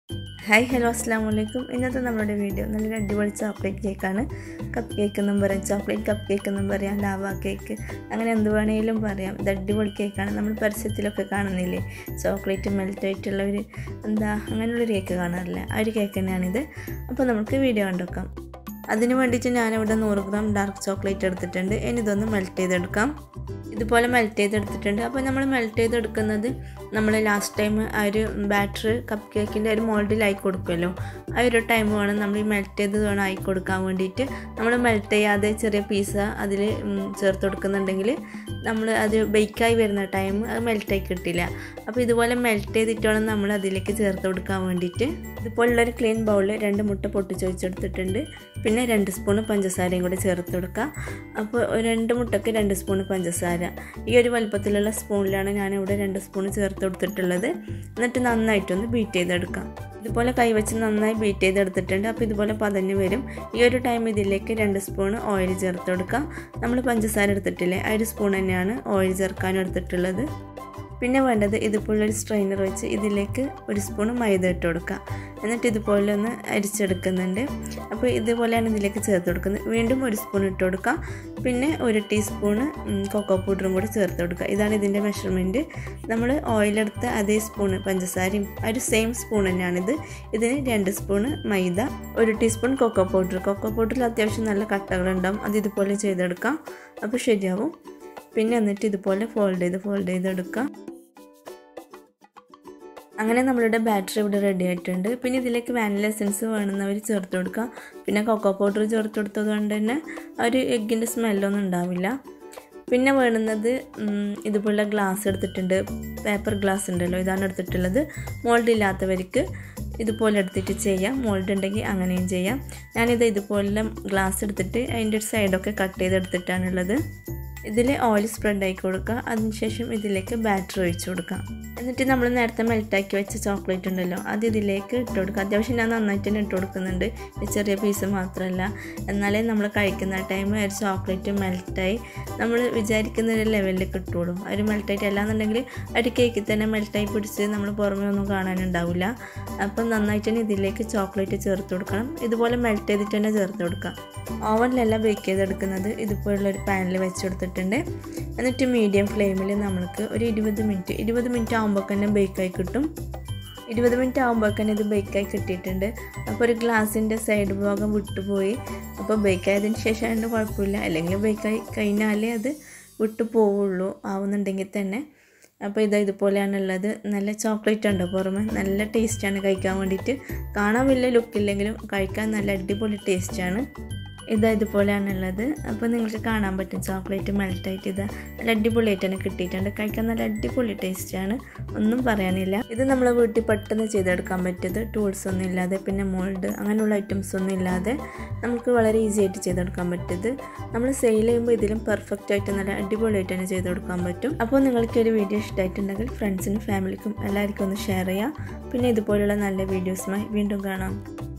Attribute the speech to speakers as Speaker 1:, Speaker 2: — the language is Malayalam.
Speaker 1: ഹായ് ഹലോ അസ്സാം വലൈക്കും ഇന്നത്തെ നമ്മുടെ വീഡിയോ നല്ലൊരു അടിപൊളി ചോക്ലേറ്റ് കേക്കാണ് കപ്പ് കേക്ക് എന്നും പറയാം ചോക്ലേറ്റ് കപ്പ് കേക്ക് എന്നും പറയാം ലാവ കേക്ക് അങ്ങനെ എന്ത് വേണമെങ്കിലും പറയാം ഇത് അടിപൊളി കേക്കാണ് നമ്മൾ പരസ്യത്തിലൊക്കെ കാണുന്നില്ലേ ചോക്ലേറ്റ് മെൽറ്റ് ആയിട്ടുള്ള ഒരു എന്താ അങ്ങനെയുള്ളൊരു കേക്ക് കാണാറില്ല ആ ഒരു കേക്ക് തന്നെയാണിത് അപ്പോൾ നമുക്ക് വീഡിയോ കണ്ടുവെക്കാം അതിന് വേണ്ടിയിട്ട് ഞാനിവിടെ നൂറ് ഗ്രാം ഡാർക്ക് ചോക്ലേറ്റ് എടുത്തിട്ടുണ്ട് ഇനി ഇതൊന്ന് മെൽറ്റ് ചെയ്തെടുക്കാം ഇതുപോലെ മെൽറ്റ് ചെയ്തെടുത്തിട്ടുണ്ട് അപ്പോൾ നമ്മൾ മെൽറ്റ് ചെയ്തെടുക്കുന്നത് നമ്മൾ ലാസ്റ്റ് ടൈം ആ ഒരു ബാറ്റർ കപ്പ് കേക്കിൻ്റെ ഒരു മോൾഡിലായി കൊടുക്കുമല്ലോ ആ ഒരു ടൈം വേണം നമ്മൾ ഈ മെൽറ്റ് ചെയ്തത് വേണം ആയി കൊടുക്കാൻ വേണ്ടിയിട്ട് നമ്മൾ മെൽറ്റ് ചെയ്യാതെ ചെറിയ പീസ് അതിൽ ചേർത്ത് കൊടുക്കുന്നുണ്ടെങ്കിൽ നമ്മൾ അത് ബേക്കായി വരുന്ന ടൈം അത് മെൽറ്റായി കിട്ടില്ല അപ്പോൾ ഇതുപോലെ മെൽറ്റ് ചെയ്തിട്ട് വേണം നമ്മൾ അതിലേക്ക് ചേർത്ത് കൊടുക്കാൻ വേണ്ടിയിട്ട് ഇതുപോലുള്ളൊരു ക്ലീൻ ബൗളിൽ രണ്ട് മുട്ട പൊട്ടിച്ച് വെച്ചെടുത്തിട്ടുണ്ട് പിന്നെ രണ്ട് സ്പൂൺ പഞ്ചസാരയും കൂടി ചേർത്ത് കൊടുക്കുക അപ്പോൾ രണ്ട് മുട്ടയ്ക്ക് രണ്ട് സ്പൂൺ പഞ്ചസാര ഈ ഒരു വലുപ്പത്തിലുള്ള സ്പൂണിലാണ് ഞാനിവിടെ രണ്ട് സ്പൂൺ ചേർത്ത് കൊടുത്തിട്ടുള്ളത് എന്നിട്ട് നന്നായിട്ടൊന്ന് ബീറ്റ് ചെയ്തെടുക്കാം ഇതുപോലെ കൈവച്ച് നന്നായി ബീറ്റ് ചെയ്തെടുത്തിട്ടുണ്ട് അപ്പോൾ ഇതുപോലെ പതഞ്ഞ് വരും ഈ ഒരു ടൈം ഇതിലേക്ക് രണ്ട് സ്പൂൺ ഓയിൽ ചേർത്ത് കൊടുക്കാം നമ്മൾ പഞ്ചസാര എടുത്തിട്ടില്ലേ ആ ഒരു സ്പൂൺ തന്നെയാണ് ഓയിൽ ചേർക്കാനും എടുത്തിട്ടുള്ളത് പിന്നെ വേണ്ടത് ഇതുപോലൊരു സ്ട്രെയിനർ വെച്ച് ഇതിലേക്ക് ഒരു സ്പൂൺ മൈദ ഇട്ട് കൊടുക്കുക എന്നിട്ട് ഇതുപോലെ ഒന്ന് അരിച്ചെടുക്കുന്നുണ്ട് അപ്പോൾ ഇതുപോലെയാണ് ഇതിലേക്ക് ചേർത്ത് കൊടുക്കുന്നത് വീണ്ടും ഒരു സ്പൂൺ ഇട്ട് കൊടുക്കുക പിന്നെ ഒരു ടീസ്പൂണ് കൊക്കോ പൗഡറും കൂടി ചേർത്ത് കൊടുക്കുക ഇതാണ് ഇതിൻ്റെ മെഷർമെൻറ്റ് നമ്മൾ ഓയിലെടുത്ത അതേ സ്പൂണ് പഞ്ചസാരയും ആ ഒരു സെയിം സ്പൂൺ തന്നെയാണിത് ഇതിന് രണ്ട് സ്പൂണ് മൈദ ഒരു ടീസ്പൂൺ കൊക്കോ പൗഡർ കൊക്കോ പൗഡറിൽ അത്യാവശ്യം നല്ല കട്ടകളുണ്ടാവും അത് ഇതുപോലെ ചെയ്തെടുക്കാം അപ്പോൾ ശരിയാവും പിന്നെ എന്നിട്ട് ഇതുപോലെ ഫോൾഡ് ചെയ്ത് ഫോൾഡ് ചെയ്തെടുക്കാം അങ്ങനെ നമ്മളുടെ ബാറ്ററി ഇവിടെ റെഡി ആയിട്ടുണ്ട് പിന്നെ ഇതിലേക്ക് വാനില എസൻസ് വേണമെന്നവർ ചേർത്ത് കൊടുക്കുക പിന്നെ കൊക്കോ പൗഡർ ചേർത്ത് കൊടുത്തത് കൊണ്ട് തന്നെ ഒരു എഗ്ഗിൻ്റെ സ്മെല്ലൊന്നും ഉണ്ടാവില്ല പിന്നെ വേണ്ടുന്നത് ഇതുപോലെ ഗ്ലാസ് എടുത്തിട്ടുണ്ട് പേപ്പർ ഗ്ലാസ് ഉണ്ടല്ലോ ഇതാണ് എടുത്തിട്ടുള്ളത് മോൾഡ് ഇല്ലാത്തവർക്ക് ഇതുപോലെ എടുത്തിട്ട് ചെയ്യാം മോൾഡ് ഉണ്ടെങ്കിൽ അങ്ങനെയും ചെയ്യാം ഞാനിത് ഇതുപോലെ ഗ്ലാസ് എടുത്തിട്ട് അതിൻ്റെ ഒരു സൈഡൊക്കെ കട്ട് ചെയ്തെടുത്തിട്ടാണുള്ളത് ഇതിൽ ഓയിൽ സ്പ്രെഡ് ആക്കി കൊടുക്കുക അതിനുശേഷം ഇതിലേക്ക് ബാറ്റർ ഒഴിച്ച് കൊടുക്കുക എന്നിട്ട് നമ്മൾ നേരത്തെ മെൽറ്റാക്കി വെച്ച ചോക്ലേറ്റ് ഉണ്ടല്ലോ അത് ഇതിലേക്ക് ഇട്ട് കൊടുക്കുക അത്യാവശ്യം ഞാൻ നന്നായിട്ട് തന്നെ ഇട്ട് കൊടുക്കുന്നുണ്ട് ചെറിയ പീസ് മാത്രമല്ല എന്നാലേ നമ്മൾ കഴിക്കുന്ന ടൈം ഒരു ചോക്ലേറ്റ് മെൽറ്റായി നമ്മൾ വിചാരിക്കുന്ന ഒരു ലെവലിൽ കിട്ടുള്ളൂ ഒരു മെൽറ്റായിട്ട് അല്ലാന്നുണ്ടെങ്കിൽ ഒരു കേക്കിൽ തന്നെ മെൽറ്റായി പിടിച്ച് നമ്മൾ പുറമേ ഒന്നും കാണാനുണ്ടാവില്ല അപ്പം നന്നായിട്ട് തന്നെ ഇതിലേക്ക് ചോക്ലേറ്റ് ചേർത്ത് കൊടുക്കണം ഇതുപോലെ മെൽറ്റ് ചെയ്തിട്ട് തന്നെ ചേർത്ത് കൊടുക്കാം ഓവനിലല്ല ബേക്ക് ചെയ്തെടുക്കുന്നത് ഇതുപോലുള്ള ഒരു പാനിൽ വെച്ച് കൊടുത്തിട്ടുണ്ട് എന്നിട്ട് മീഡിയം ഫ്ലെയിമിൽ നമ്മൾക്ക് ഒരു ഇരുപത് മിനിറ്റ് ഇരുപത് മിനിറ്റ് ആകുമ്പോൾ തന്നെ ബേക്കായി കിട്ടും ഇരുപത് മിനിറ്റ് ആകുമ്പോൾ തന്നെ ഇത് ബേക്കായി കിട്ടിയിട്ടുണ്ട് അപ്പോൾ ഒരു ഗ്ലാസിൻ്റെ സൈഡ് ഭാഗം വിട്ടുപോയി അപ്പോൾ ബേക്കായതിന് ശേഷം അതിൻ്റെ കുഴപ്പമില്ല അല്ലെങ്കിൽ ബേക്കായി കഴിഞ്ഞാലേ അത് വിട്ടു പോവുള്ളൂ ആവുന്നുണ്ടെങ്കിൽ തന്നെ അപ്പോൾ ഇതാ ഇതുപോലെയാണുള്ളത് നല്ല ചോക്ലേറ്റ് ഉണ്ട് പുറമെ നല്ല ടേസ്റ്റാണ് കഴിക്കാൻ വേണ്ടിയിട്ട് കാണാൻ വലിയ ലുക്കില്ലെങ്കിലും കഴിക്കാൻ നല്ല അടിപൊളി ടേസ്റ്റാണ് ഇതാ ഇതുപോലെയാണുള്ളത് അപ്പോൾ നിങ്ങൾക്ക് കാണാൻ പറ്റും ചോക്ലേറ്റ് മെൽറ്റായിട്ട് ഇത് നല്ല അടിപൊളിയായിട്ടാണ് കിട്ടിയിട്ടുണ്ട് കഴിക്കാൻ നല്ല അടിപൊളി ടേസ്റ്റാണ് ഒന്നും പറയാനില്ല ഇത് നമ്മളെ വീട്ടിൽ പെട്ടെന്ന് ചെയ്തെടുക്കാൻ പറ്റിയത് ടൂൾസ് ഒന്നും ഇല്ലാതെ പിന്നെ മോൾഡ് അങ്ങനെയുള്ള ഐറ്റംസ് ഒന്നും ഇല്ലാതെ നമുക്ക് വളരെ ഈസി ആയിട്ട് ചെയ്തെടുക്കാൻ പറ്റിയത് നമ്മൾ സെയിൽ ചെയ്യുമ്പോൾ ഇതിലും പെർഫെക്റ്റ് ആയിട്ട് നല്ല അടിപൊളിയായിട്ട് തന്നെ ചെയ്തെടുക്കാൻ പറ്റും അപ്പോൾ നിങ്ങൾക്ക് ഒരു വീഡിയോ ഇഷ്ടമായിട്ടുണ്ടെങ്കിൽ ഫ്രണ്ട്സിനും ഫാമിലിക്കും എല്ലാവർക്കും ഒന്ന് ഷെയർ ചെയ്യാം പിന്നെ ഇതുപോലുള്ള നല്ല വീഡിയോസുമായി വീണ്ടും കാണാം